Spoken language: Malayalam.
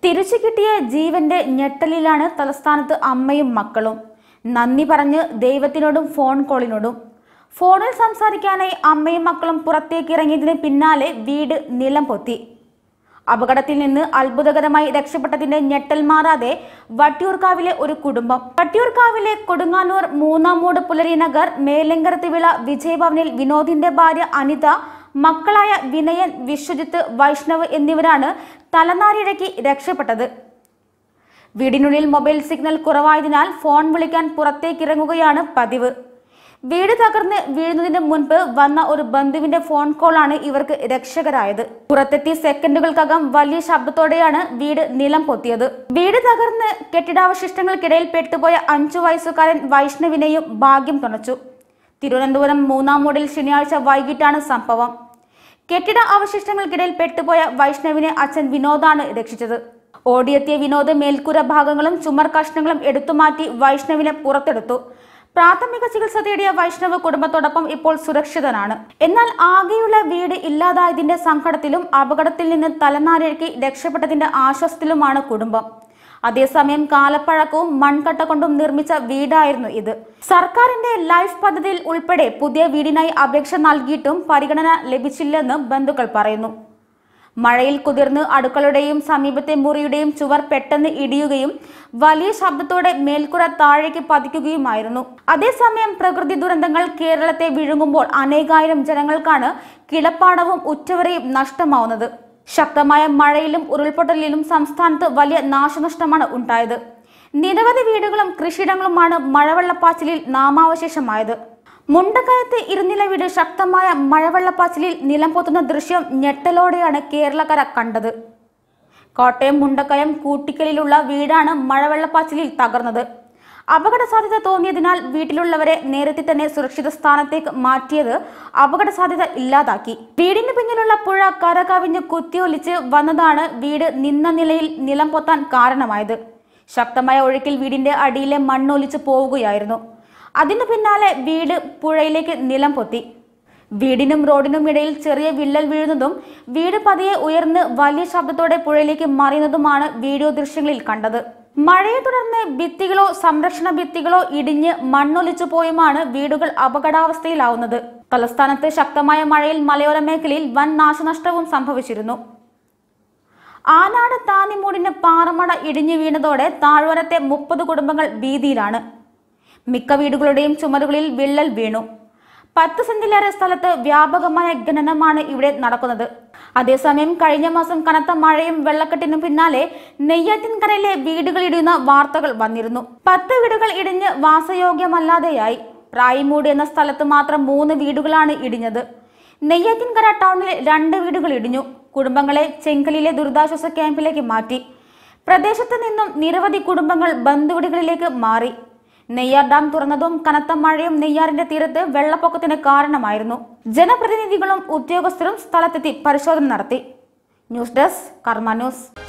തിരിച്ചു കിട്ടിയ ജീവന്റെ ഞെട്ടലിലാണ് തലസ്ഥാനത്ത് അമ്മയും മക്കളും നന്ദി പറഞ്ഞ് ദൈവത്തിനോടും ഫോൺ കോളിനോടും ഫോണിൽ സംസാരിക്കാനായി അമ്മയും മക്കളും പുറത്തേക്ക് ഇറങ്ങിയതിന് പിന്നാലെ വീട് നിലം പൊത്തി അപകടത്തിൽ നിന്ന് അത്ഭുതകരമായി രക്ഷപ്പെട്ടതിന്റെ ഞെട്ടൽ മാറാതെ വട്ടിയൂർക്കാവിലെ ഒരു കുടുംബം വട്ടിയൂർക്കാവിലെ കൊടുങ്ങാനൂർ മൂന്നാം മൂട് പുലരി നഗർ മേലങ്കരത്ത് വിള വിജയഭവനിൽ വിനോദിന്റെ ഭാര്യ അനിത മക്കളായ വിനയൻ വിശ്വജിത്ത് വൈഷ്ണവ് എന്നിവരാണ് തലനാരിഴയ്ക്ക് രക്ഷപ്പെട്ടത് വീടിനുള്ളിൽ മൊബൈൽ സിഗ്നൽ കുറവായതിനാൽ ഫോൺ വിളിക്കാൻ പുറത്തേക്കിറങ്ങുകയാണ് പതിവ് വീട് തകർന്ന് വീഴുന്നതിന് മുൻപ് വന്ന ഒരു ബന്ധുവിന്റെ ഫോൺ കോളാണ് ഇവർക്ക് രക്ഷകരായത് പുറത്തെത്തി സെക്കൻഡുകൾക്കകം വലിയ ശബ്ദത്തോടെയാണ് വീട് നിലം പൊത്തിയത് വീട് തകർന്ന് കെട്ടിടാവശിഷ്ടങ്ങൾക്കിടയിൽ പെട്ടുപോയ അഞ്ചു വയസ്സുകാരൻ വൈഷ്ണവിനെയും ഭാഗ്യം തുണച്ചു തിരുവനന്തപുരം മൂന്നാം മൂടിൽ ശനിയാഴ്ച വൈകിട്ടാണ് സംഭവം കെട്ടിട അവശിഷ്ടങ്ങൾക്കിടയിൽ പെട്ടുപോയ വൈഷ്ണവിനെ അച്ഛൻ വിനോദാണ് രക്ഷിച്ചത് ഓടിയെത്തിയ വിനോദ് മേൽക്കൂര ഭാഗങ്ങളും ചുമർ കഷ്ണങ്ങളും എടുത്തുമാറ്റി വൈഷ്ണവിനെ പുറത്തെടുത്തു പ്രാഥമിക ചികിത്സ തേടിയ വൈഷ്ണവ് കുടുംബത്തോടൊപ്പം ഇപ്പോൾ സുരക്ഷിതനാണ് എന്നാൽ ആകെയുള്ള വീട് ഇല്ലാതായതിന്റെ സങ്കടത്തിലും അപകടത്തിൽ നിന്ന് തലനാരിഴക്കി രക്ഷപ്പെട്ടതിന്റെ ആശ്വാസത്തിലുമാണ് കുടുംബം അതേസമയം കാലപ്പഴക്കവും മൺകട്ട കൊണ്ടും നിർമ്മിച്ച വീടായിരുന്നു ഇത് സർക്കാരിന്റെ ലൈഫ് പദ്ധതിയിൽ ഉൾപ്പെടെ പുതിയ വീടിനായി അപേക്ഷ നൽകിയിട്ടും പരിഗണന ലഭിച്ചില്ലെന്ന് ബന്ധുക്കൾ പറയുന്നു മഴയിൽ കുതിർന്ന് അടുക്കളയുടെയും സമീപത്തെ മുറിയുടെയും ചുവർ പെട്ടെന്ന് ഇടിയുകയും വലിയ ശബ്ദത്തോടെ മേൽക്കുര താഴേക്ക് പതിക്കുകയുമായിരുന്നു അതേസമയം പ്രകൃതി ദുരന്തങ്ങൾ കേരളത്തെ വിഴുങ്ങുമ്പോൾ അനേകായിരം ജനങ്ങൾക്കാണ് കിളപ്പാടവും ഉറ്റവരെയും നഷ്ടമാവുന്നത് ശക്തമായ മഴയിലും ഉരുൾപൊട്ടലിലും സംസ്ഥാനത്ത് വലിയ നാശനഷ്ടമാണ് ഉണ്ടായത് നിരവധി വീടുകളും കൃഷിയിടങ്ങളുമാണ് മഴവെള്ളപ്പാച്ചിലിൽ നാമാവശേഷമായത് മുണ്ടക്കയത്ത് ഇരുനില വീട് ശക്തമായ മഴവെള്ളപ്പാച്ചിലിൽ നിലംപൊത്തുന്ന ദൃശ്യം ഞെട്ടലോടെയാണ് കേരളക്കര കണ്ടത് കോട്ടയം മുണ്ടക്കയം കൂട്ടിക്കലിലുള്ള വീടാണ് മഴവെള്ളപ്പാച്ചിലിൽ തകർന്നത് അപകട സാധ്യത തോന്നിയതിനാൽ വീട്ടിലുള്ളവരെ നേരത്തെ തന്നെ സുരക്ഷിത സ്ഥാനത്തേക്ക് മാറ്റിയത് അപകട സാധ്യത ഇല്ലാതാക്കി വീടിന് പിന്നിലുള്ള പുഴ കരകവിഞ്ഞ് കുത്തിയൊലിച്ച് വന്നതാണ് വീട് നിന്ന നിലയിൽ നിലം പൊത്താൻ കാരണമായത് ശക്തമായ ഒഴുക്കിൽ വീടിന്റെ അടിയിലെ മണ്ണൊലിച്ച് പോവുകയായിരുന്നു അതിനു പിന്നാലെ വീട് പുഴയിലേക്ക് നിലം പൊത്തി വീടിനും റോഡിനും ഇടയിൽ ചെറിയ വിള്ളൽ വീഴുന്നതും വീട് പതിയെ ഉയർന്ന് വലിയ ശബ്ദത്തോടെ പുഴയിലേക്ക് മറിയുന്നതുമാണ് വീഡിയോ ദൃശ്യങ്ങളിൽ കണ്ടത് മഴയെ തുടർന്ന് ഭിത്തികളോ സംരക്ഷണ ഭിത്തികളോ ഇടിഞ്ഞ് മണ്ണൊലിച്ചു പോയുമാണ് വീടുകൾ അപകടാവസ്ഥയിലാവുന്നത് തലസ്ഥാനത്ത് ശക്തമായ മഴയിൽ മലയോര മേഖലയിൽ വൻ നാശനഷ്ടവും സംഭവിച്ചിരുന്നു ആനാട് താന്നിമൂടിന് പാറമട ഇടിഞ്ഞു വീണതോടെ താഴ്വരത്തെ മുപ്പത് കുടുംബങ്ങൾ ഭീതിയിലാണ് മിക്ക വീടുകളുടെയും ചുമരുകളിൽ വിള്ളൽ വീണു പത്ത് സെന്റിലേറെ സ്ഥലത്ത് വ്യാപകമായ ഖനനമാണ് ഇവിടെ നടക്കുന്നത് അതേസമയം കഴിഞ്ഞ മാസം കനത്ത മഴയും വെള്ളക്കെട്ടിനും പിന്നാലെ നെയ്യാറ്റിൻകരയിലെ വീടുകൾ ഇടിയുന്ന വാർത്തകൾ വന്നിരുന്നു പത്ത് വീടുകൾ ഇടിഞ്ഞ് വാസയോഗ്യമല്ലാതെയായി പ്രായമൂട് എന്ന സ്ഥലത്ത് മാത്രം മൂന്ന് വീടുകളാണ് ഇടിഞ്ഞത് നെയ്യാറ്റിൻകര ടൗണിലെ രണ്ട് വീടുകൾ ഇടിഞ്ഞു കുടുംബങ്ങളെ ചെങ്കലിലെ ദുരിതാശ്വാസ ക്യാമ്പിലേക്ക് മാറ്റി പ്രദേശത്ത് നിന്നും നിരവധി കുടുംബങ്ങൾ ബന്ധുവീടുകളിലേക്ക് മാറി നെയ്യാർ ഡാം തുറന്നതും കനത്ത മഴയും നെയ്യാറിന്റെ തീരത്ത് വെള്ളപ്പൊക്കത്തിന് കാരണമായിരുന്നു ജനപ്രതിനിധികളും ഉദ്യോഗസ്ഥരും സ്ഥലത്തെത്തി പരിശോധന നടത്തി ന്യൂസ് ഡെസ്ക് കർമ്മ ന്യൂസ്